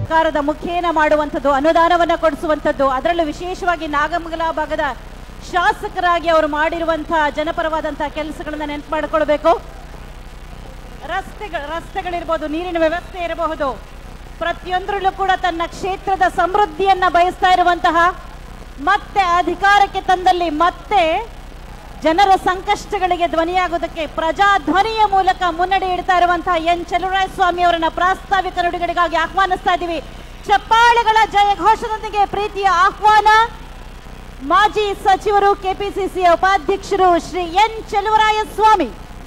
ಸರ್ಕಾರದ ಮುಖೇನ ಮಾಡುವಂಥದ್ದು ಅನುದಾನವನ್ನ ಕೊಡಿಸುವಂಥದ್ದು ಅದರಲ್ಲೂ ವಿಶೇಷವಾಗಿ ನಾಗಮಂಗಲ ಭಾಗದ ಶಾಸಕರಾಗಿ ಅವರು ಮಾಡಿರುವಂತಹ ಜನಪರವಾದಂತಹ ಕೆಲಸಗಳನ್ನ ನೆನಪು ಮಾಡಿಕೊಳ್ಬೇಕು ರಸ್ತೆಗಳು ರಸ್ತೆಗಳಿರ್ಬೋದು ನೀರಿನ ವ್ಯವಸ್ಥೆ ಇರಬಹುದು ಪ್ರತಿಯೊಂದರಲ್ಲೂ ಕೂಡ ತನ್ನ ಕ್ಷೇತ್ರದ ಸಮೃದ್ಧಿಯನ್ನ ಬಯಸ್ತಾ ಇರುವಂತಹ ಮತ್ತೆ ಅಧಿಕಾರಕ್ಕೆ ತಂದಲ್ಲಿ ಮತ್ತೆ ಜನರ ಸಂಕಷ್ಟಗಳಿಗೆ ಧ್ವನಿಯಾಗೋದಕ್ಕೆ ಪ್ರಜಾಧ್ವನಿಯ ಮೂಲಕ ಮುನ್ನಡೆ ಇಡ್ತಾ ಇರುವಂತಹ ಎನ್ ಚಲುವರಾಯ ಸ್ವಾಮಿ ಅವರನ್ನ ಪ್ರಾಸ್ತಾವಿಕ ನುಡಿಗಳಿಗಾಗಿ ಆಹ್ವಾನಿಸ್ತಾ ಇದ್ದೀವಿ ಚಪ್ಪಾಳೆಗಳ ಜಯ ಘೋಷದೊಂದಿಗೆ ಪ್ರೀತಿಯ ಆಹ್ವಾನ ಮಾಜಿ ಸಚಿವರು ಕೆಪಿಸಿಸಿಯ ಉಪಾಧ್ಯಕ್ಷರು ಶ್ರೀ ಎನ್ ಚಲುವರಾಯ ಸ್ವಾಮಿ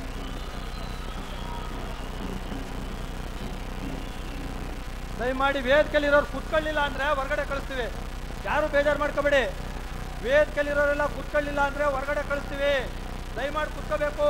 ದಯಮಾಡಿ ವೇದಿಕೆಯಲ್ಲಿರೋರು ಕುತ್ಕೊಳ್ಳಿಲ್ಲ ಅಂದ್ರೆ ಹೊರಗಡೆ ಕಳಿಸ್ತೀವಿ ಯಾರು ಬೇಜಾರು ಮಾಡ್ಕೋಬೇಡಿ ವೇದಿಕೆಯಲ್ಲಿರೋರೆಲ್ಲ ಕುತ್ಕೊಳ್ಳಿಲ್ಲ ಅಂದ್ರೆ ಹೊರಗಡೆ ಕಳಿಸ್ತೀವಿ ದಯಮಾಡಿ ಕುತ್ಕೋಬೇಕು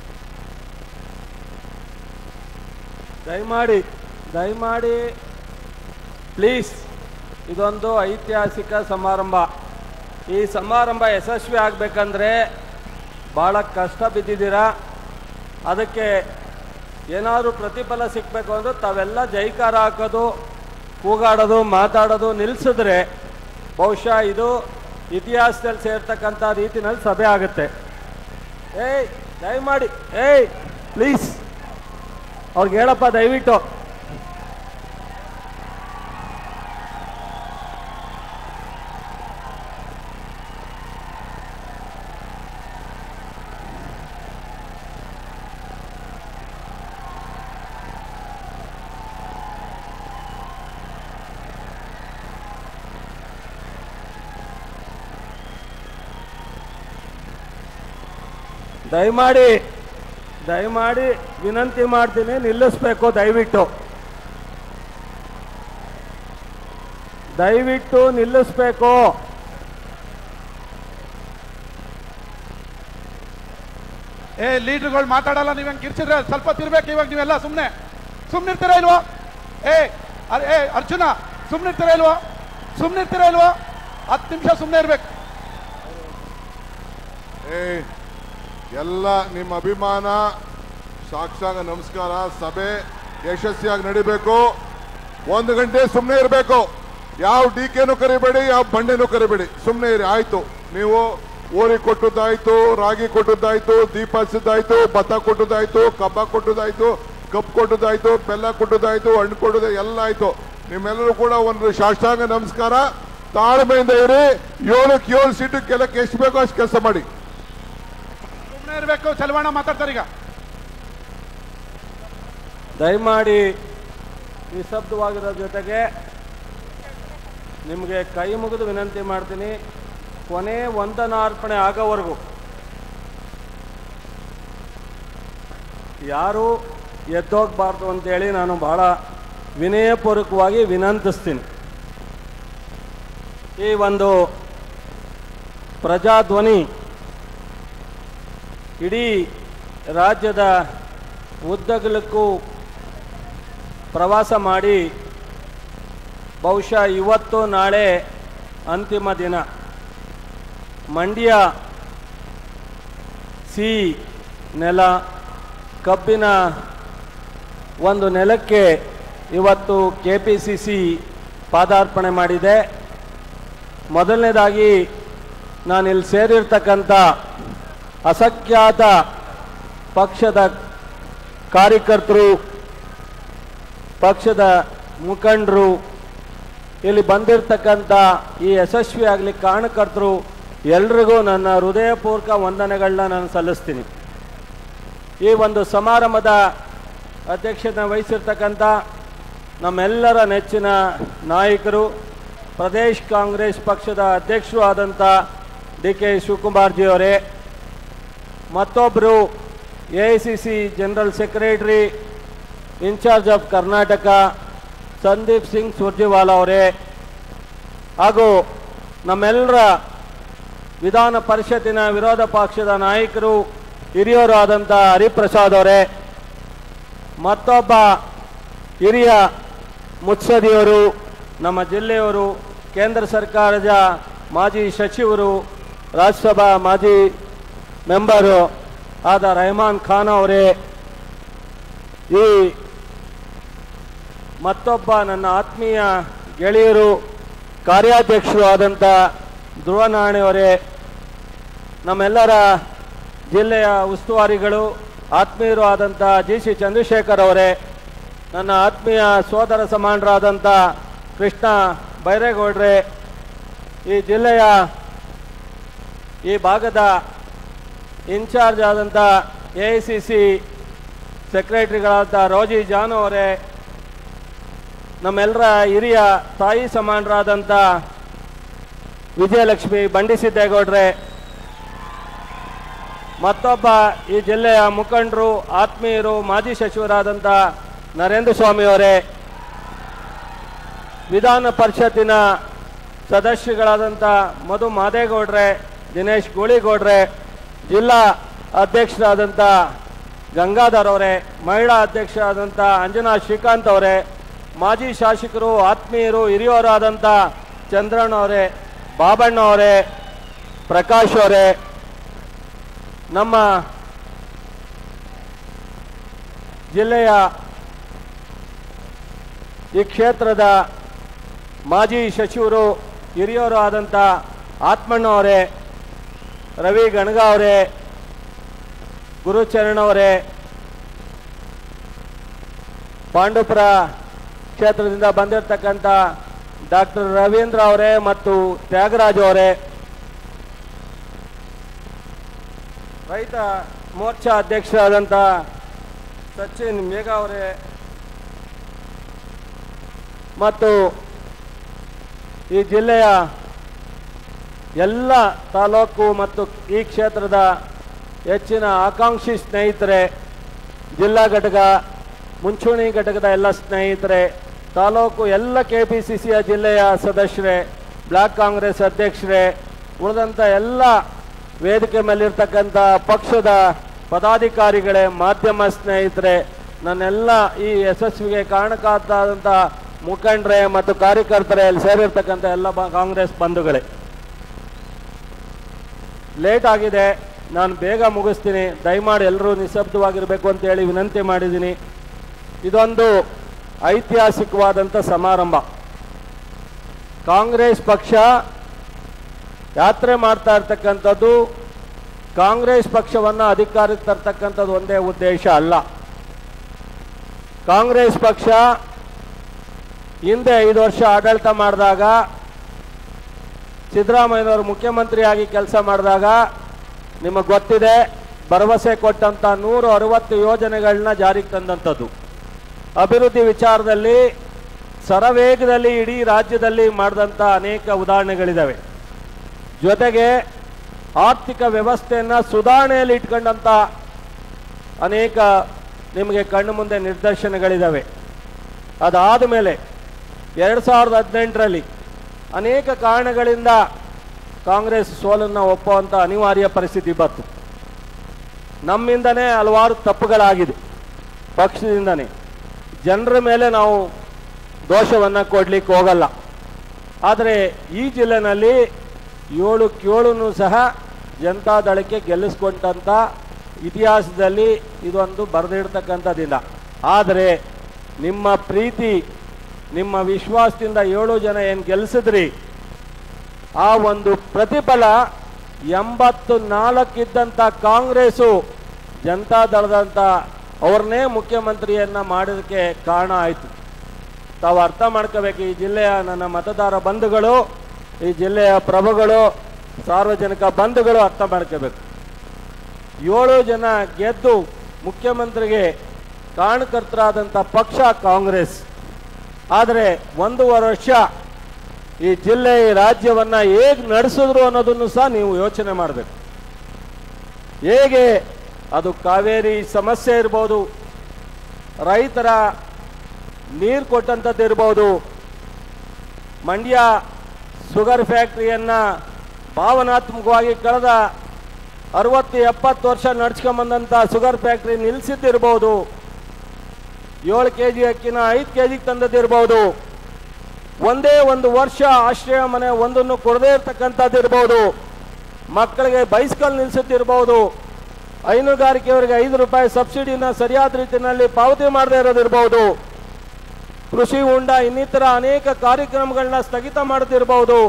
ದಯಮಾಡಿ ದಯಮಾಡಿ ಪ್ಲೀಸ್ ಇದೊಂದು ಐತಿಹಾಸಿಕ ಸಮಾರಂಭ ಈ ಸಮಾರಂಭ ಯಶಸ್ವಿ ಆಗಬೇಕಂದ್ರೆ ಭಾಳ ಕಷ್ಟ ಬಿದ್ದಿದ್ದೀರಾ ಅದಕ್ಕೆ ಏನಾದರೂ ಪ್ರತಿಫಲ ಸಿಗಬೇಕು ಅಂದ್ರೆ ತಾವೆಲ್ಲ ಜೈಕಾರ ಹಾಕೋದು ಕೂಗಾಡೋದು ಮಾತಾಡೋದು ನಿಲ್ಲಿಸಿದ್ರೆ ಬಹುಶಃ ಇದು ಇತಿಹಾಸದಲ್ಲಿ ಸೇರ್ತಕ್ಕಂಥ ರೀತಿನಲ್ಲಿ ಸಭೆ ಆಗುತ್ತೆ ಏಯ್ ದಯಮಾಡಿ ಏಯ್ ಪ್ಲೀಸ್ ಅವ್ರಿಗೆ ಹೇಳಪ್ಪ ದಯವಿಟ್ಟು ದಯಮಾಡಿ ದಯಮಾಡಿ ವಿನಂತಿ ಮಾಡ್ತೀನಿ ನಿಲ್ಲಿಸ್ಬೇಕು ದಯವಿಟ್ಟು ದಯವಿಟ್ಟು ನಿಲ್ಲಿಸ್ಬೇಕು ಏ ಲೀಡರ್ಗಳು ಮಾತಾಡಲ್ಲ ನೀವು ಹಂಗೆ ಕಿರ್ಚಿದ್ರೆ ಸ್ವಲ್ಪ ತಿರ್ಬೇಕು ಇವಾಗ ನೀವೆಲ್ಲ ಸುಮ್ಮನೆ ಸುಮ್ಮನಿರ್ತೀರಾ ಇಲ್ವೋ ಏ ಅರ್- ಏ ಅರ್ಜುನ ಸುಮ್ಮನಿರ್ತೀರಾ ಇಲ್ವೋ ಸುಮ್ಮನಿರ್ತೀರಾ ಇಲ್ವೋ ಹತ್ತು ನಿಮಿಷ ಸುಮ್ಮನೆ ಇರ್ಬೇಕು ಏ ಎಲ್ಲ ನಿಮ್ಮ ಅಭಿಮಾನ ಸಾಕ್ಷಾಂಗ ನಮಸ್ಕಾರ ಸಭೆ ಯಶಸ್ವಿಯಾಗಿ ನಡಿಬೇಕು ಒಂದು ಗಂಟೆ ಸುಮ್ಮನೆ ಇರಬೇಕು ಯಾವ ಡಿ ಕೆನೂ ಕರಿಬೇಡಿ ಯಾವ ಬಂಡೆನೂ ಕರಿಬೇಡಿ ಸುಮ್ಮನೆ ಇರಿ ಆಯ್ತು ನೀವು ಓರಿ ಕೊಟ್ಟದ್ದಾಯ್ತು ರಾಗಿ ಕೊಟ್ಟದ್ದಾಯ್ತು ದೀಪ ಹಚ್ಚಿದ್ದಾಯ್ತು ಭತ್ತ ಕೊಟ್ಟದ್ದಾಯ್ತು ಕಬ್ಬ ಕೊಟ್ಟದ್ದಾಯ್ತು ಕಬ್ಬು ಕೊಟ್ಟದ್ದಾಯ್ತು ಬೆಲ್ಲ ಕೊಟ್ಟದ್ದಾಯ್ತು ಹಣ್ಣು ಕೊಟ್ಟದ್ದು ಎಲ್ಲ ಆಯ್ತು ನಿಮ್ಮೆಲ್ಲರೂ ಕೂಡ ಒಂದು ಸಾಷ್ಟಾಂಗ ನಮಸ್ಕಾರ ತಾಳ್ಮೆಯಿಂದ ಇರಿ ಏಳಕ್ಕೆ ಏಳು ಸೀಟು ಕೆಲಕ್ಕೆ ಎಷ್ಟು ಬೇಕೋ ಅಷ್ಟು ಕೆಲಸ ಮಾಡಿ ಸುಮ್ಮನೆ ಇರಬೇಕು ಚಲವಾಣ ಮಾತಾಡ್ತಾರೆ ಈಗ ದಯಮಾಡಿ ನಿಶಬ್ದವಾಗಿರೋ ಜೊತೆಗೆ ನಿಮಗೆ ಕೈ ಮುಗಿದು ವಿನಂತಿ ಮಾಡ್ತೀನಿ ಕೊನೆ ವಂದನಾರ್ಪಣೆ ಆಗೋವರೆಗೂ ಯಾರು ಎದ್ದೋಗ್ಬಾರ್ದು ಅಂತೇಳಿ ನಾನು ಬಹಳ ವಿನಯಪೂರ್ವಕವಾಗಿ ವಿನಂತಿಸ್ತೀನಿ ಈ ಒಂದು ಪ್ರಜಾಧ್ವನಿ ಇಡೀ ರಾಜ್ಯದ ಉದ್ದಗಲಕ್ಕೂ ಪ್ರವಾಸ ಮಾಡಿ ಬಹುಶಃ ಇವತ್ತು ನಾಳೆ ಅಂತಿಮ ದಿನ ಮಂಡ್ಯ ಸಿ ನೆಲ ಕಬ್ಬಿನ ಒಂದು ನೆಲಕ್ಕೆ ಇವತ್ತು ಕೆ ಪಿ ಸಿ ಸಿ ಪಾದಾರ್ಪಣೆ ಮಾಡಿದೆ ಮೊದಲನೇದಾಗಿ ನಾನಿಲ್ಲಿ ಸೇರಿರ್ತಕ್ಕಂಥ ಅಸಂಖ್ಯಾತ ಪಕ್ಷದ ಕಾರ್ಯಕರ್ತರು ಪಕ್ಷದ ಮುಖಂಡರು ಇಲ್ಲಿ ಬಂದಿರತಕ್ಕಂಥ ಈ ಯಶಸ್ವಿ ಆಗಲಿಕ್ಕೆ ಕಾರಣಕರ್ತರು ಎಲ್ರಿಗೂ ನನ್ನ ಹೃದಯಪೂರ್ವಕ ವಂದನೆಗಳನ್ನ ನಾನು ಸಲ್ಲಿಸ್ತೀನಿ ಈ ಒಂದು ಸಮಾರಂಭದ ಅಧ್ಯಕ್ಷತೆ ವಹಿಸಿರ್ತಕ್ಕಂಥ ನಮ್ಮೆಲ್ಲರ ನೆಚ್ಚಿನ ನಾಯಕರು ಪ್ರದೇಶ್ ಕಾಂಗ್ರೆಸ್ ಪಕ್ಷದ ಅಧ್ಯಕ್ಷರು ಆದಂಥ ಡಿ ಕೆ ಶಿವಕುಮಾರ್ಜಿ ಅವರೇ ಮತ್ತೊಬ್ಬರು A I C C general secretary in charge of Karnataka Sandeep Singh Surjewala ಅವರೇ ಹಾಗೂ ನಮ್ಮೆಲ್ಲರ ವಿಧಾನ ಪರಿಷತ್ತಿನ ವಿರೋಧ ಪಕ್ಷದ ನಾಯಕರು ಹಿರಿಯರು ಆದಂಥ ಹರಿಪ್ರಸಾದ್ ಅವರೇ ಮತ್ತೊಬ್ಬ ಹಿರಿಯ ಮುತ್ಸದಿಯವರು ನಮ್ಮ ಜಿಲ್ಲೆಯವರು ಕೇಂದ್ರ ಸರ್ಕಾರದ ಮಾಜಿ ಸಚಿವರು ರಾಜ್ಯಸಭಾ ಮಾಜಿ ಮೆಂಬರು ಆದ ರೆಹಮಾನ್ ಖಾನ್ ಅವರೇ ಈ ಮತ್ತೊಬ್ಬ ನನ್ನ ಆತ್ಮೀಯ ಗೆಳೆಯರು ಕಾರ್ಯಾಧ್ಯಕ್ಷರು ಆದಂಥ ಧ್ರುವನಾಣೆಯವರೇ ನಮ್ಮೆಲ್ಲರ ಜಿಲ್ಲೆಯ ಉಸ್ತುವಾರಿಗಳು ಆತ್ಮೀಯರು ಆದಂಥ ಜಿ ಸಿ ಚಂದ್ರಶೇಖರ್ ಅವರೇ ನನ್ನ ಆತ್ಮೀಯ ಸೋದರ ಸಮಾನರಾದಂಥ ಕೃಷ್ಣ ಬೈರೇಗೌಡ್ರೆ ಈ ಜಿಲ್ಲೆಯ ಈ ಭಾಗದ ಇನ್ಚಾರ್ಜ್ ಆದಂಥ ಎ ಐ ಸಿ ಸಿ ಸೆಕ್ರೆಟರಿಗಳಾದ ರೋಜಿ ಜಾನ್ ಅವರೇ ನಮ್ಮೆಲ್ಲರ ಹಿರಿಯ ತಾಯಿ ಸಮಾನರಾದಂಥ ವಿಜಯಲಕ್ಷ್ಮಿ ಬಂಡಿಸಿದ್ದೇಗೌಡ್ರೆ ಮತ್ತೊಬ್ಬ ಈ ಜಿಲ್ಲೆಯ ಮುಖಂಡರು ಆತ್ಮೀಯರು ಮಾಜಿ ಸಚಿವರಾದಂಥ ನರೇಂದ್ರ ಸ್ವಾಮಿ ಅವರೇ ವಿಧಾನ ಪರಿಷತ್ತಿನ ಸದಸ್ಯಗಳಾದಂಥ ಮಧು ಮಾದೇಗೌಡ್ರೆ ದಿನೇಶ್ ಗೂಳಿಗೌಡ್ರೆ ಜಿಲ್ಲಾ ಅಧ್ಯಕ್ಷರಾದಂಥ ಗಂಗಾಧರ್ ಅವರೇ ಮಹಿಳಾ ಅಧ್ಯಕ್ಷರಾದಂಥ ಅಂಜನಾ ಶ್ರೀಕಾಂತ್ ಅವರೇ ಮಾಜಿ ಶಾಸಕರು ಆತ್ಮೀಯರು ಹಿರಿಯವರಾದಂಥ ಚಂದ್ರಣ್ಣ ಅವರೇ ಬಾಬಣ್ಣ ಅವರೇ ಪ್ರಕಾಶ್ ಅವರೇ ನಮ್ಮ ಜಿಲ್ಲೆಯ ಈ ಕ್ಷೇತ್ರದ ಮಾಜಿ ಸಚಿವರು ಹಿರಿಯರು ಆದಂಥ ಆತ್ಮಣ್ಣ ಅವರೇ ರವಿ ಗಣಗ ಅವರೇ ಗುರುಚರಣ್ ಅವರೇ ಪಾಂಡುಪುರ ಕ್ಷೇತ್ರದಿಂದ ಬಂದಿರತಕ್ಕಂಥ ಡಾಕ್ಟರ್ ರವೀಂದ್ರ ಅವರೇ ಮತ್ತು ತ್ಯಾಗರಾಜ್ ಅವರೇ ರೈತ ಮೋರ್ಚಾ ಅಧ್ಯಕ್ಷರಾದಂಥ ಸಚಿನ್ ಮೇಘ ಅವರೇ ಮತ್ತು ಈ ಜಿಲ್ಲೆಯ ಎಲ್ಲ ತಾಲೂಕು ಮತ್ತು ಈ ಕ್ಷೇತ್ರದ ಹೆಚ್ಚಿನ ಆಕಾಂಕ್ಷಿ ಸ್ನೇಹಿತರೆ ಜಿಲ್ಲಾ ಘಟಕ ಮುಂಚೂಣಿ ಘಟಕದ ಎಲ್ಲ ಸ್ನೇಹಿತರೆ ತಾಲೂಕು ಎಲ್ಲ ಕೆ ಪಿ ಸಿ ಸಿಯ ಜಿಲ್ಲೆಯ ಸದಸ್ಯರೇ ಬ್ಲಾಕ್ ಕಾಂಗ್ರೆಸ್ ಅಧ್ಯಕ್ಷರೇ ಉಳಿದಂಥ ಎಲ್ಲ ವೇದಿಕೆ ಮೇಲಿರ್ತಕ್ಕಂಥ ಪಕ್ಷದ ಪದಾಧಿಕಾರಿಗಳೇ ಮಾಧ್ಯಮ ಸ್ನೇಹಿತರೆ ನನ್ನೆಲ್ಲ ಈ ಯಶಸ್ವಿಗೆ ಕಾರಣಕರ್ತಾದಂಥ ಮುಖಂಡರೇ ಮತ್ತು ಕಾರ್ಯಕರ್ತರೇ ಇಲ್ಲಿ ಸೇರಿರ್ತಕ್ಕಂಥ ಎಲ್ಲ ಬ- ಕಾಂಗ್ರೆಸ್ ಬಂಧುಗಳೇ ಲೇಟ್ ಆಗಿದೆ ನಾನು ಬೇಗ ಮುಗಿಸ್ತೀನಿ ದಯಮಾಡಿ ಎಲ್ಲರೂ ನಿಶಬ್ದವಾಗಿರಬೇಕು ಅಂತ ಹೇಳಿ ವಿನಂತಿ ಮಾಡಿದ್ದೀನಿ ಇದೊಂದು ಐತಿಹಾಸಿಕವಾದಂಥ ಸಮಾರಂಭ ಕಾಂಗ್ರೆಸ್ ಪಕ್ಷ ಯಾತ್ರೆ ಮಾಡ್ತಾ ಇರ್ತಕ್ಕಂಥದ್ದು ಕಾಂಗ್ರೆಸ್ ಪಕ್ಷವನ್ನು ಅಧಿಕಾರಕ್ಕೆ ತರ್ತಕ್ಕಂಥದ್ದು ಒಂದೇ ಉದ್ದೇಶ ಅಲ್ಲ ಕಾಂಗ್ರೆಸ್ ಪಕ್ಷ ಹಿಂದೆ ಐದು ವರ್ಷ ಆಡಳಿತ ಮಾಡಿದಾಗ ಸಿದ್ದರಾಮಯ್ಯನವರು ಮುಖ್ಯಮಂತ್ರಿಯಾಗಿ ಕೆಲಸ ಮಾಡಿದಾಗ ನಿಮಗೆ ಗೊತ್ತಿದೆ ಭರವಸೆ ಕೊಟ್ಟಂಥ ನೂರು ಅರವತ್ತು ಯೋಜನೆಗಳನ್ನ ಜಾರಿಗೆ ತಂದಂಥದ್ದು ಅಭಿವೃದ್ಧಿ ವಿಚಾರದಲ್ಲಿ ಸರವೇಗದಲ್ಲಿ ಇಡೀ ರಾಜ್ಯದಲ್ಲಿ ಮಾಡಿದಂಥ ಅನೇಕ ಉದಾಹರಣೆಗಳಿದ್ದಾವೆ ಜೊತೆಗೆ ಆರ್ಥಿಕ ವ್ಯವಸ್ಥೆಯನ್ನು ಸುಧಾರಣೆಯಲ್ಲಿ ಇಟ್ಕೊಂಡಂಥ ಅನೇಕ ನಿಮಗೆ ಕಣ್ಣು ಮುಂದೆ ನಿದರ್ಶನಗಳಿದ್ದಾವೆ ಅದಾದ ಮೇಲೆ ಎರಡು ಸಾವಿರದ ಹದಿನೆಂಟರಲ್ಲಿ ಅನೇಕ ಕಾರಣಗಳಿಂದ ಕಾಂಗ್ರೆಸ್ ಸೋಲನ್ನು ಒಪ್ಪುವಂಥ ಅನಿವಾರ್ಯ ಪರಿಸ್ಥಿತಿ ಬಂತು ನಮ್ಮಿಂದನೇ ಹಲವಾರು ತಪ್ಪುಗಳಾಗಿದೆ ಪಕ್ಷದಿಂದನೇ ಜನರ ಮೇಲೆ ನಾವು ದೋಷವನ್ನು ಕೊಡ್ಲಿಕ್ಕೆ ಹೋಗಲ್ಲ ಆದರೆ ಈ ಜಿಲ್ಲೆನಲ್ಲಿ ಏಳು ಏಳು ಸಹ ಜನತಾದಳಕ್ಕೆ ಗೆಲ್ಲಿಸ್ಕೊಂಡಂಥ ಇತಿಹಾಸದಲ್ಲಿ ಇದೊಂದು ಬರೆದಿಡ್ತಕ್ಕಂಥ ದಿನ ಆದರೆ ನಿಮ್ಮ ಪ್ರೀತಿ ನಿಮ್ಮ ವಿಶ್ವಾಸದಿಂದ ಏಳು ಜನ ಏನು ಗೆಲ್ಲಿಸಿದ್ರಿ ಆ ಒಂದು ಪ್ರತಿಫಲ ಎಂಬತ್ತು ನಾಲ್ಕಿದ್ದಂಥ ಕಾಂಗ್ರೆಸ್ಸು ಜನತಾದಳದಂಥ ಅವ್ರನ್ನೇ ಮುಖ್ಯಮಂತ್ರಿಯನ್ನ ಮಾಡೋದಕ್ಕೆ ಕಾರಣ ಆಯಿತು ತಾವು ಅರ್ಥ ಮಾಡ್ಕೋಬೇಕು ಈ ಜಿಲ್ಲೆಯ ನನ್ನ ಮತದಾರ ಬಂಧುಗಳು ಈ ಜಿಲ್ಲೆಯ ಪ್ರಭುಗಳು ಸಾರ್ವಜನಿಕ ಬಂಧುಗಳು ಅರ್ಥ ಮಾಡ್ಕೋಬೇಕು ಏಳು ಜನ ಗೆದ್ದು ಮುಖ್ಯಮಂತ್ರಿಗೆ ಕಾರಣಕರ್ತರಾದಂಥ ಪಕ್ಷ ಕಾಂಗ್ರೆಸ್ ಆದರೆ ಒಂದೂವರೆ ವರ್ಷ ಈ ಜಿಲ್ಲೆ ಈ ರಾಜ್ಯವನ್ನ ಹೇಗೆ ನಡೆಸಿದ್ರು ಅನ್ನೋದನ್ನು ಸಹ ನೀವು ಯೋಚನೆ ಮಾಡಬೇಕು ಹೇಗೆ ಅದು ಕಾವೇರಿ ಸಮಸ್ಯೆ ಇರ್ಬೋದು ರೈತರ ನೀರು ಕೊಟ್ಟಂಥದ್ದು ಇರ್ಬೋದು ಮಂಡ್ಯ ಶುಗರ್ ಫ್ಯಾಕ್ಟ್ರಿಯನ್ನ ಭಾವನಾತ್ಮಕವಾಗಿ ಕಳೆದ ಅರವತ್ತು ಎಪ್ಪತ್ತು ವರ್ಷ ನಡ್ಸ್ಕೊಂಬಂದಂಥ ಶುಗರ್ ಫ್ಯಾಕ್ಟ್ರಿ ನಿಲ್ಲಿಸಿದ್ದಿರ್ಬೋದು ಏಳು ಕೆ ಜಿ ಅಕ್ಕಿನ ಐದು ಕೆ ಜಿಗೆ ತಂದದ್ದಿರ್ಬೋದು ಒಂದೇ ಒಂದು ವರ್ಷ ಆಶ್ರಯ ಮನೆ ಒಂದನ್ನು ಕೊಡದೇ ಇರ್ತಕ್ಕಂಥದ್ದು ಇರ್ಬೋದು ಮಕ್ಕಳಿಗೆ ಬೈಸ್ಕಲ್ ನಿಲ್ಲಿಸುತ್ತಿರ್ಬೋದು ಹೈನುಗಾರಿಕೆಯವರಿಗೆ ಐದು ರೂಪಾಯಿ ಸಬ್ಸಿಡಿನ ಸರಿಯಾದ ರೀತಿಯಲ್ಲಿ ಪಾವತಿ ಮಾಡದೇ ಇರೋದಿರ್ಬೋದು ಕೃಷಿ ಹೊಂಡ ಇನ್ನಿತರ ಅನೇಕ ಕಾರ್ಯಕ್ರಮಗಳನ್ನ ಸ್ಥಗಿತ ಮಾಡುತ್ತಿರಬಹುದು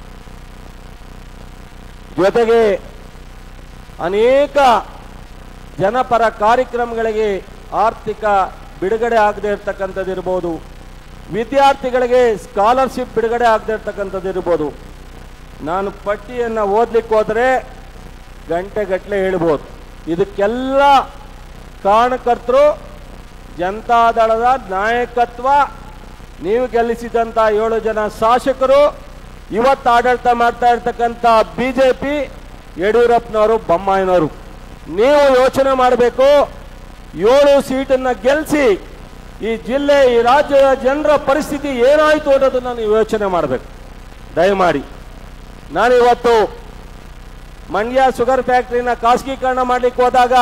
ಜೊತೆಗೆ ಅನೇಕ ಜನಪರ ಕಾರ್ಯಕ್ರಮಗಳಿಗೆ ಆರ್ಥಿಕ ಬಿಡುಗಡೆ ಆಗದೆ ಇರ್ತಕ್ಕಂಥದ್ದು ಇರ್ಬೋದು ವಿದ್ಯಾರ್ಥಿಗಳಿಗೆ ಸ್ಕಾಲರ್ಶಿಪ್ ಬಿಡುಗಡೆ ಆಗದೆ ಇರ್ತಕ್ಕಂಥದ್ದು ಇರ್ಬೋದು ನಾನು ಪಟ್ಟಿಯನ್ನು ಓದ್ಲಿಕ್ಕೆ ಹೋದರೆ ಗಂಟೆಗಟ್ಟಲೆ ಹೇಳ್ಬೋದು ಇದಕ್ಕೆಲ್ಲ ಕಾರಣಕರ್ತರು ಜನತಾದಳದ ನಾಯಕತ್ವ ನೀವು ಗೆಲ್ಲಿಸಿದಂಥ ಏಳು ಜನ ಶಾಸಕರು ಇವತ್ತು ಆಡಳಿತ ಮಾಡ್ತಾ ಇರ್ತಕ್ಕಂಥ ಬಿ ಜೆ ಪಿ ಯಡಿಯೂರಪ್ಪನವರು ಬೊಮ್ಮಾಯಿನವರು ನೀವು ಯೋಚನೆ ಮಾಡಬೇಕು ಏಳು ಸೀಟನ್ನು ಗೆಲ್ಲಿಸಿ ಈ ಜಿಲ್ಲೆ ಈ ರಾಜ್ಯದ ಜನರ ಪರಿಸ್ಥಿತಿ ಏನಾಯಿತು ಅನ್ನೋದನ್ನು ನೀವು ಯೋಚನೆ ಮಾಡಬೇಕು ದಯಮಾಡಿ ನಾನಿವತ್ತು ಮಂಡ್ಯ ಶುಗರ್ ಫ್ಯಾಕ್ಟ್ರಿನ ಖಾಸಗೀಕರಣ ಮಾಡಲಿಕ್ಕೆ ಹೋದಾಗ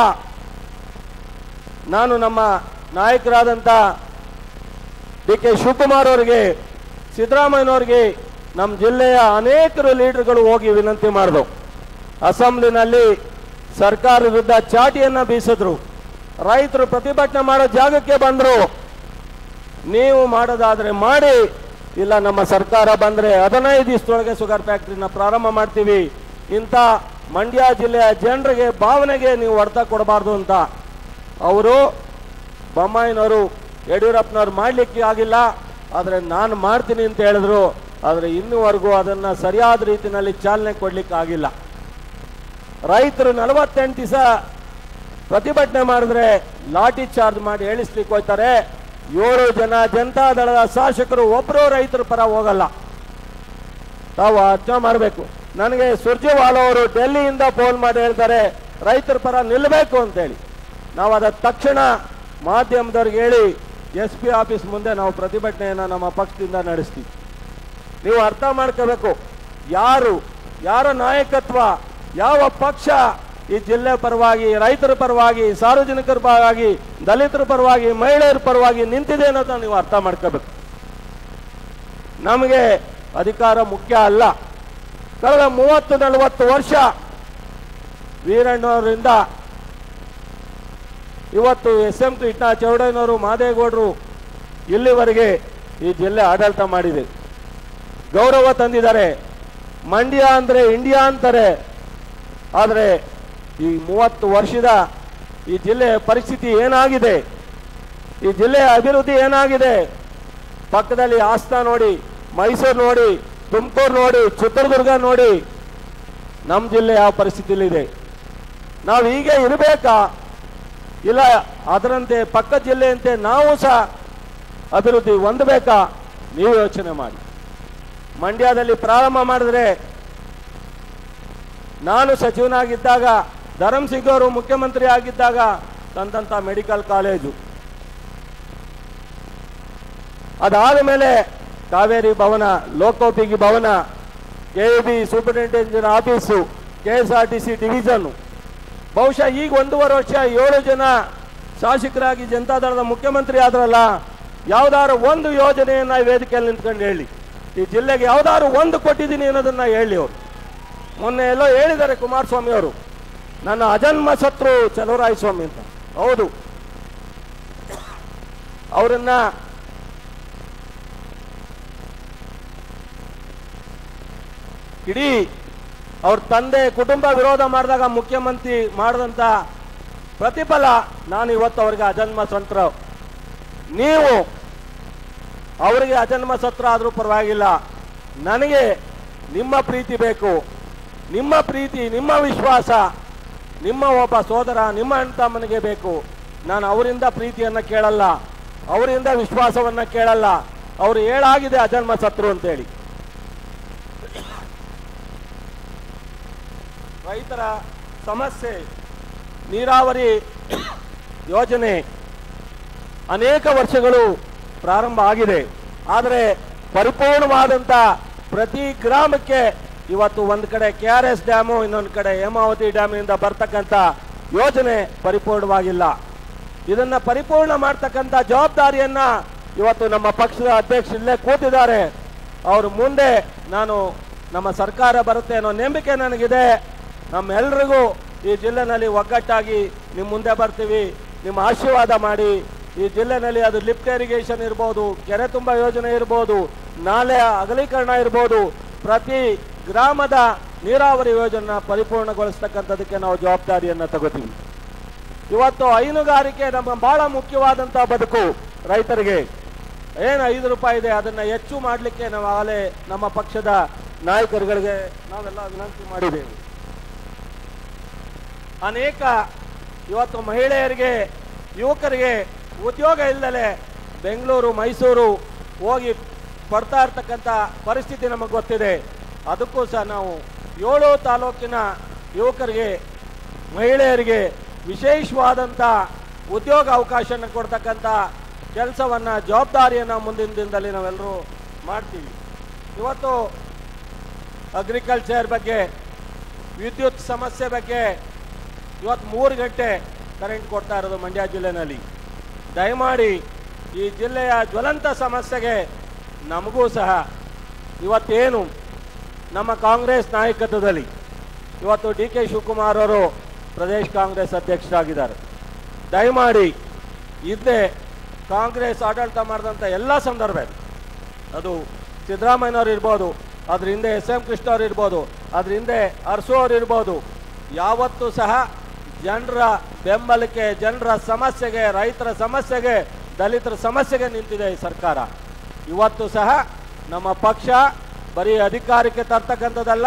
ನಾನು ನಮ್ಮ ನಾಯಕರಾದಂಥ ಡಿ ಕೆ ಶಿವಕುಮಾರ್ ಅವರಿಗೆ ಸಿದ್ದರಾಮಯ್ಯನವರಿಗೆ ನಮ್ಮ ಜಿಲ್ಲೆಯ ಅನೇಕರು ಲೀಡರ್ಗಳು ಹೋಗಿ ವಿನಂತಿ ಮಾಡಿದವು ಅಸೆಂಬ್ಲಿನಲ್ಲಿ ಸರ್ಕಾರ ವಿರುದ್ಧ ಚಾಟಿಯನ್ನ ಬೀಸಿದ್ರು ರೈತರು ಪ್ರತಿಭಟನೆ ಮಾಡೋ ಜಾಗಕ್ಕೆ ಬಂದರು ನೀವು ಮಾಡೋದಾದ್ರೆ ಮಾಡಿ ಇಲ್ಲ ನಮ್ಮ ಸರ್ಕಾರ ಬಂದರೆ ಹದಿನೈದು ದಿವಸದೊಳಗೆ ಶುಗರ್ ಫ್ಯಾಕ್ಟ್ರಿನ ಪ್ರಾರಂಭ ಮಾಡ್ತೀವಿ ಇಂಥ ಮಂಡ್ಯ ಜಿಲ್ಲೆಯ ಜನರಿಗೆ ಭಾವನೆಗೆ ನೀವು ಹೊಡೆತ ಕೊಡಬಾರ್ದು ಅಂತ ಅವರು ಬೊಮ್ಮಾಯಿನವರು ಯಡಿಯೂರಪ್ಪನವ್ರು ಮಾಡಲಿಕ್ಕೆ ಆಗಿಲ್ಲ ಆದರೆ ನಾನು ಮಾಡ್ತೀನಿ ಅಂತ ಹೇಳಿದ್ರು ಆದರೆ ಇನ್ನೂವರೆಗೂ ಅದನ್ನು ಸರಿಯಾದ ರೀತಿಯಲ್ಲಿ ಚಾಲನೆ ಕೊಡ್ಲಿಕ್ಕೆ ಆಗಿಲ್ಲ ರೈತರು ನಲವತ್ತೆಂಟು ದಿವಸ ಪ್ರತಿಭಟನೆ ಮಾಡಿದ್ರೆ ಲಾಠಿ ಚಾರ್ಜ್ ಮಾಡಿ ಹೇಳಿಸ್ಲಿಕ್ಕೆ ಹೋಗ್ತಾರೆ ಏಳು ಜನ ಜನತಾದಳದ ಶಾಸಕರು ಒಬ್ಬರು ರೈತರ ಪರ ಹೋಗಲ್ಲ ತಾವು ಅರ್ಥ ಮಾಡಬೇಕು ನನಗೆ ಸುರ್ಜೇವಾಲ ಅವರು ಡೆಲ್ಲಿಯಿಂದ ಫೋನ್ ಮಾಡಿ ಹೇಳ್ತಾರೆ ರೈತರ ಪರ ನಿಲ್ಲಬೇಕು ಅಂತೇಳಿ ನಾವು ಅದ ತಕ್ಷಣ ಮಾಧ್ಯಮದವ್ರಿಗೆ ಹೇಳಿ ಎಸ್ ಪಿ ಆಫೀಸ್ ಮುಂದೆ ನಾವು ಪ್ರತಿಭಟನೆಯನ್ನು ನಮ್ಮ ಪಕ್ಷದಿಂದ ನಡೆಸ್ತೀವಿ ನೀವು ಅರ್ಥ ಮಾಡ್ಕೋಬೇಕು ಯಾರು ಯಾರ ನಾಯಕತ್ವ ಯಾವ ಪಕ್ಷ ಈ ಜಿಲ್ಲೆ ಪರವಾಗಿ ರೈತರ ಪರವಾಗಿ ಸಾರ್ವಜನಿಕರ ಪರವಾಗಿ ದಲಿತರ ಪರವಾಗಿ ಮಹಿಳೆಯರ ಪರವಾಗಿ ನಿಂತಿದೆ ಅನ್ನೋದನ್ನ ನೀವು ಅರ್ಥ ಮಾಡ್ಕೋಬೇಕು ನಮಗೆ ಅಧಿಕಾರ ಮುಖ್ಯ ಅಲ್ಲ ಕಳೆದ ಮೂವತ್ತು ನಲವತ್ತು ವರ್ಷ ವೀರಣ್ಣವರಿಂದ ಇವತ್ತು ಎಸ್ ಎಂ ಕೃಷ್ಣ ಚೌಡಯ್ಯನವರು ಮಾದೇಗೌಡರು ಇಲ್ಲಿವರೆಗೆ ಈ ಜಿಲ್ಲೆ ಆಡಳಿತ ಮಾಡಿದೆ ಗೌರವ ತಂದಿದ್ದಾರೆ ಮಂಡ್ಯ ಅಂದರೆ ಇಂಡಿಯಾ ಅಂತಾರೆ ಆದರೆ ಈ ಮೂವತ್ತು ವರ್ಷದ ಈ ಜಿಲ್ಲೆಯ ಪರಿಸ್ಥಿತಿ ಏನಾಗಿದೆ ಈ ಜಿಲ್ಲೆಯ ಅಭಿವೃದ್ಧಿ ಏನಾಗಿದೆ ಪಕ್ಕದಲ್ಲಿ ಹಾಸನ ನೋಡಿ ಮೈಸೂರು ನೋಡಿ ತುಮಕೂರು ನೋಡಿ ಚಿತ್ರದುರ್ಗ ನೋಡಿ ನಮ್ಮ ಜಿಲ್ಲೆ ಯಾವ ಪರಿಸ್ಥಿತಿಲಿದೆ ನಾವು ಹೀಗೆ ಇರಬೇಕಾ ಇಲ್ಲ ಅದರಂತೆ ಪಕ್ಕ ಜಿಲ್ಲೆಯಂತೆ ನಾವು ಸಹ ಅಭಿವೃದ್ಧಿ ಹೊಂದಬೇಕಾ ನೀವು ಯೋಚನೆ ಮಾಡಿ ಮಂಡ್ಯದಲ್ಲಿ ಪ್ರಾರಂಭ ಮಾಡಿದ್ರೆ ನಾನು ಸಚಿವನಾಗಿದ್ದಾಗ ಧರಮ್ ಸಿಂಗ್ ಅವರು ಮುಖ್ಯಮಂತ್ರಿ ಆಗಿದ್ದಾಗ ತಂದಂಥ ಮೆಡಿಕಲ್ ಕಾಲೇಜು ಅದಾದ ಮೇಲೆ Kaveri Bhavan Lokopayogi Bhavan K B superintendent office K S R T C division ಬಹುಶಃ ಈಗ ಒಂದೂವರೆ ವರ್ಷ ಏಳು ಜನ ಶಾಸಕರಾಗಿ ಜನತಾದಳದ ಮುಖ್ಯಮಂತ್ರಿ ಆದ್ರಲ್ಲ ಯಾವ್ದಾದ್ರು ಒಂದು ಯೋಜನೆಯನ್ನ ಈ ವೇದಿಕೆಯಲ್ಲಿ ನಿಂತ್ಕೊಂಡು ಹೇಳಿ ಈ ಜಿಲ್ಲೆಗೆ ಯಾವ್ದಾದ್ರು ಒಂದು ಕೊಟ್ಟಿದ್ದೀನಿ ಅನ್ನೋದನ್ನ ಹೇಳಿ ಅವರು ಮೊನ್ನೆ ಎಲ್ಲೋ ಹೇಳಿದ್ದಾರೆ ಕುಮಾರಸ್ವಾಮಿ ಅವರು ನನ್ನ ಅಜನ್ಮ ಶತ್ರು ಚಲುವರಾಯ ಸ್ವಾಮಿ ಅಂತ ಹೌದು ಅವರನ್ನ ಇಡೀ ಅವ್ರ ತಂದೆ ಕುಟುಂಬ ವಿರೋಧ ಮಾಡಿದಾಗ ಮುಖ್ಯಮಂತ್ರಿ ಮಾಡಿದಂಥ ಪ್ರತಿಫಲ ನಾನು ಇವತ್ತು ಅವರಿಗೆ ಅಜನ್ಮ ಸಂತ್ರ ನೀವು ಅವರಿಗೆ ಅಜನ್ಮ ಸತ್ರ ಆದರೂ ಪರವಾಗಿಲ್ಲ ನನಗೆ ನಿಮ್ಮ ಪ್ರೀತಿ ಬೇಕು ನಿಮ್ಮ ಪ್ರೀತಿ ನಿಮ್ಮ ವಿಶ್ವಾಸ ನಿಮ್ಮ ಒಬ್ಬ ಸೋದರ ನಿಮ್ಮ ಅಣ್ಣ ತಮ್ಮನಿಗೆ ಬೇಕು ನಾನು ಅವರಿಂದ ಪ್ರೀತಿಯನ್ನು ಕೇಳಲ್ಲ ಅವರಿಂದ ವಿಶ್ವಾಸವನ್ನು ಕೇಳಲ್ಲ ಅವರು ಹೇಳಾಗಿದೆ ಅಜನ್ಮ ಸತ್ರು ಅಂತೇಳಿ ರೈತರ ಸಮಸ್ಯೆ ನೀರಾವರಿ ಯೋಜನೆ ಅನೇಕ ವರ್ಷಗಳು ಪ್ರಾರಂಭ ಆಗಿದೆ ಆದರೆ ಪರಿಪೂರ್ಣವಾದಂಥ ಪ್ರತಿ ಗ್ರಾಮಕ್ಕೆ ಇವತ್ತು ಒಂದು ಕಡೆ ಕೆ ಆರ್ ಎಸ್ ಡ್ಯಾಮು ಇನ್ನೊಂದು ಕಡೆ ಹೇಮಾವತಿ ಡ್ಯಾಮಿನಿಂದ ಬರ್ತಕ್ಕಂಥ ಯೋಜನೆ ಪರಿಪೂರ್ಣವಾಗಿಲ್ಲ ಇದನ್ನ ಪರಿಪೂರ್ಣ ಮಾಡ್ತಕ್ಕಂಥ ಜವಾಬ್ದಾರಿಯನ್ನ ಇವತ್ತು ನಮ್ಮ ಪಕ್ಷದ ಅಧ್ಯಕ್ಷರಲ್ಲೇ ಕೂತಿದ್ದಾರೆ ಅವರು ಮುಂದೆ ನಾನು ನಮ್ಮ ಸರ್ಕಾರ ಬರುತ್ತೆ ಅನ್ನೋ ನಂಬಿಕೆ ನನಗಿದೆ ನಮ್ಮೆಲ್ರಿಗೂ ಈ ಜಿಲ್ಲೆನಲ್ಲಿ ಒಗ್ಗಟ್ಟಾಗಿ ನಿಮ್ಮ ಮುಂದೆ ಬರ್ತೀವಿ ನಿಮ್ಮ ಆಶೀರ್ವಾದ ಮಾಡಿ ಈ ಜಿಲ್ಲೆನಲ್ಲಿ ಅದು ಲಿಫ್ಟ್ ಇರಿಗೇಷನ್ ಇರ್ಬೋದು ಕೆರೆ ತುಂಬ ಯೋಜನೆ ಇರ್ಬೋದು ನಾಲೆ ಅಗಲೀಕರಣ ಇರ್ಬೋದು ಪ್ರತಿ ಗ್ರಾಮದ ನೀರಾವರಿ ಯೋಜನೆ ಪರಿಪೂರ್ಣಗೊಳಿಸ್ತಕ್ಕಂಥದಕ್ಕೆ ನಾವು ಜವಾಬ್ದಾರಿಯನ್ನು ತಗೋತೀವಿ ಇವತ್ತು ಹೈನುಗಾರಿಕೆ ನಮ್ಮ ಬಹಳ ಮುಖ್ಯವಾದಂಥ ಬದುಕು ರೈತರಿಗೆ ಏನು ಐದು ರೂಪಾಯಿ ಇದೆ ಅದನ್ನು ಹೆಚ್ಚು ಮಾಡಲಿಕ್ಕೆ ನಾವು ಆಗಲೇ ನಮ್ಮ ಪಕ್ಷದ ನಾಯಕರುಗಳಿಗೆ ನಾವೆಲ್ಲ ವಿನಂತಿ ಮಾಡಿದ್ದೇವೆ ಅನೇಕ ಇವತ್ತು ಮಹಿಳೆಯರಿಗೆ ಯುವಕರಿಗೆ ಉದ್ಯೋಗ ಇಲ್ಲದೆ ಬೆಂಗಳೂರು ಮೈಸೂರು ಹೋಗಿ ಪಡ್ತಾ ಇರ್ತಕ್ಕಂಥ ಪರಿಸ್ಥಿತಿ ನಮಗೆ ಗೊತ್ತಿದೆ ಅದಕ್ಕೂ ಸಹ ನಾವು ಏಳು ತಾಲೂಕಿನ ಯುವಕರಿಗೆ ಮಹಿಳೆಯರಿಗೆ ವಿಶೇಷವಾದಂಥ ಉದ್ಯೋಗ ಅವಕಾಶನ ಕೊಡ್ತಕ್ಕಂಥ ಕೆಲಸವನ್ನು ಜವಾಬ್ದಾರಿಯನ್ನು ಮುಂದಿನ ದಿನದಲ್ಲಿ ನಾವೆಲ್ಲರೂ ಮಾಡ್ತೀವಿ ಇವತ್ತು ಅಗ್ರಿಕಲ್ಚರ್ ಬಗ್ಗೆ ವಿದ್ಯುತ್ ಸಮಸ್ಯೆ ಬಗ್ಗೆ ಇವತ್ತು ಮೂರು ಗಂಟೆ ಕರೆಂಟ್ ಕೊಡ್ತಾ ಇರೋದು ಮಂಡ್ಯ ಜಿಲ್ಲೆನಲ್ಲಿ ದಯಮಾಡಿ ಈ ಜಿಲ್ಲೆಯ ಜ್ವಲಂತ ಸಮಸ್ಯೆಗೆ ನಮಗೂ ಸಹ ಇವತ್ತೇನು ನಮ್ಮ ಕಾಂಗ್ರೆಸ್ ನಾಯಕತ್ವದಲ್ಲಿ ಇವತ್ತು ಡಿ ಕೆ ಶಿವಕುಮಾರ್ ಅವರು ಪ್ರದೇಶ್ ಕಾಂಗ್ರೆಸ್ ಅಧ್ಯಕ್ಷರಾಗಿದ್ದಾರೆ ದಯಮಾಡಿ ಇದ್ದೇ ಕಾಂಗ್ರೆಸ್ ಆಡಳಿತ ಮಾಡಿದಂಥ ಎಲ್ಲ ಸಂದರ್ಭ ಅದು ಸಿದ್ದರಾಮಯ್ಯನವ್ರು ಇರ್ಬೋದು ಅದ್ರ ಹಿಂದೆ ಎಸ್ ಎಂ ಕೃಷ್ಣ ಅವ್ರು ಇರ್ಬೋದು ಅದ್ರ ಹಿಂದೆ ಅರಸು ಅವ್ರು ಇರ್ಬೋದು ಯಾವತ್ತೂ ಸಹ ಜನರ ಬೆಂಬಲಕ್ಕೆ ಜನರ ಸಮಸ್ಯೆಗೆ ರೈತರ ಸಮಸ್ಯೆಗೆ ದಲಿತರ ಸಮಸ್ಯೆಗೆ ನಿಂತಿದೆ ಈ ಸರ್ಕಾರ ಇವತ್ತು ಸಹ ನಮ್ಮ ಪಕ್ಷ ಬರೀ ಅಧಿಕಾರಕ್ಕೆ ತರ್ತಕ್ಕಂಥದ್ದಲ್ಲ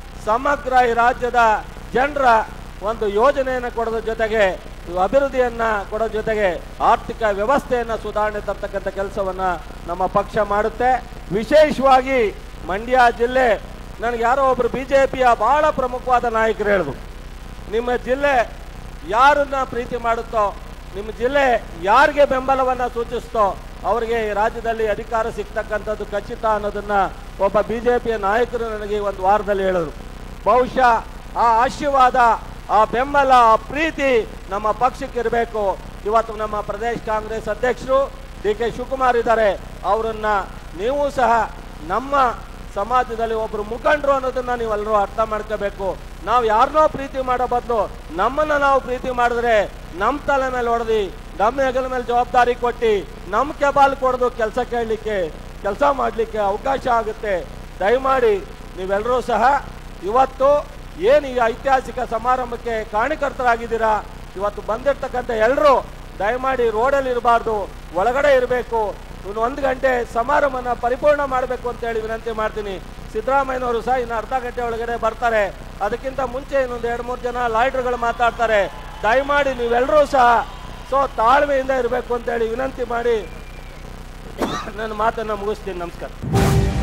ಸಮಗ್ರ ಈ ರಾಜ್ಯದ ಜನರ ಒಂದು ಯೋಜನೆಯನ್ನು ಕೊಡೋದ್ರ ಜೊತೆಗೆ ಇವು ಅಭಿವೃದ್ಧಿಯನ್ನ ಕೊಡೋ ಜೊತೆಗೆ ಆರ್ಥಿಕ ವ್ಯವಸ್ಥೆಯನ್ನ ಸುಧಾರಣೆ ತರ್ತಕ್ಕಂಥ ಕೆಲಸವನ್ನ ನಮ್ಮ ಪಕ್ಷ ಮಾಡುತ್ತೆ ವಿಶೇಷವಾಗಿ ಮಂಡ್ಯ ಜಿಲ್ಲೆ ನನಗೆ ಯಾರೋ ಒಬ್ರು ಬಿಜೆಪಿಯ ಬಹಳ ಪ್ರಮುಖವಾದ ನಾಯಕರು ಹೇಳಿದ್ರು ನಿಮ್ಮ ಜಿಲ್ಲೆ ಯಾರನ್ನ ಪ್ರೀತಿ ಮಾಡುತ್ತೋ ನಿಮ್ಮ ಜಿಲ್ಲೆ ಯಾರಿಗೆ ಬೆಂಬಲವನ್ನ ಸೂಚಿಸ್ತೋ ಅವರಿಗೆ ಈ ರಾಜ್ಯದಲ್ಲಿ ಅಧಿಕಾರ ಸಿಗ್ತಕ್ಕಂಥದ್ದು ಖಚಿತ ಅನ್ನೋದನ್ನ ಒಬ್ಬ ಬಿಜೆಪಿಯ ನಾಯಕರು ನನಗೆ ಒಂದು ವಾರದಲ್ಲಿ ಹೇಳಿದ್ರು ಬಹುಶಃ ಆ ಆಶೀರ್ವಾದ ಆ ಬೆಂಬಲ ಆ ಪ್ರೀತಿ ನಮ್ಮ ಪಕ್ಷಕ್ಕೆ ಇರಬೇಕು ಇವತ್ತು ನಮ್ಮ ಪ್ರದೇಶ ಕಾಂಗ್ರೆಸ್ ಅಧ್ಯಕ್ಷರು ಡಿ ಕೆ ಶಿವಕುಮಾರ್ ಇದ್ದಾರೆ ಅವರನ್ನ ನೀವು ಸಹ ನಮ್ಮ ಸಮಾಜದಲ್ಲಿ ಒಬ್ರು ಮುಖಂಡರು ಅನ್ನೋದನ್ನ ನೀವೆಲ್ಲರೂ ಅರ್ಥ ಮಾಡ್ಕೋಬೇಕು ನಾವು ಯಾರನ್ನೋ ಪ್ರೀತಿ ಮಾಡೋ ಬದಲು ನಮ್ಮನ್ನ ನಾವು ಪ್ರೀತಿ ಮಾಡಿದ್ರೆ ನಮ್ಮ ತಲೆ ಮೇಲೆ ಹೊಡೆದು ನಮ್ಮ ಹೆಗಲ ಮೇಲೆ ಜವಾಬ್ದಾರಿ ಕೊಟ್ಟು ನಮ್ಮ ಕೆಬಾಲ್ ಕೊಡೋದು ಕೆಲಸ ಕೇಳಲಿಕ್ಕೆ ಕೆಲಸ ಮಾಡಲಿಕ್ಕೆ ಅವಕಾಶ ಆಗುತ್ತೆ ದಯಮಾಡಿ ನೀವೆಲ್ಲರೂ ಸಹ ಇವತ್ತು ಏನು ಈ ಐತಿಹಾಸಿಕ ಸಮಾರಂಭಕ್ಕೆ ಕಾರಣಕರ್ತರಾಗಿದ್ದೀರಾ ಇವತ್ತು ಬಂದಿರ್ತಕ್ಕಂಥ ಎಲ್ಲರೂ ದಯಮಾಡಿ ರೋಡಲ್ಲಿ ಇರಬಾರ್ದು ಒಳಗಡೆ ಇರಬೇಕು ಇನ್ನು ಒಂದು ಗಂಟೆ ಸಮಾರಂಭನ ಪರಿಪೂರ್ಣ ಮಾಡಬೇಕು ಅಂತ ಹೇಳಿ ವಿನಂತಿ ಮಾಡ್ತೀನಿ ಸಿದ್ದರಾಮಯ್ಯನವರು ಸಹ ಇನ್ನು ಅರ್ಧ ಗಂಟೆ ಒಳಗಡೆ ಬರ್ತಾರೆ ಅದಕ್ಕಿಂತ ಮುಂಚೆ ಇನ್ನೊಂದು ಎರಡು ಮೂರು ಜನ ಲಾಯ್ಡ್ರುಗಳು ಮಾತಾಡ್ತಾರೆ ದಯಮಾಡಿ ನೀವೆಲ್ಲರೂ ಸಹ ಸೊ ತಾಳ್ಮೆಯಿಂದ ಇರಬೇಕು ಅಂತ ಹೇಳಿ ವಿನಂತಿ ಮಾಡಿ ನನ್ನ ಮಾತನ್ನು ಮುಗಿಸ್ತೀನಿ ನಮಸ್ಕಾರ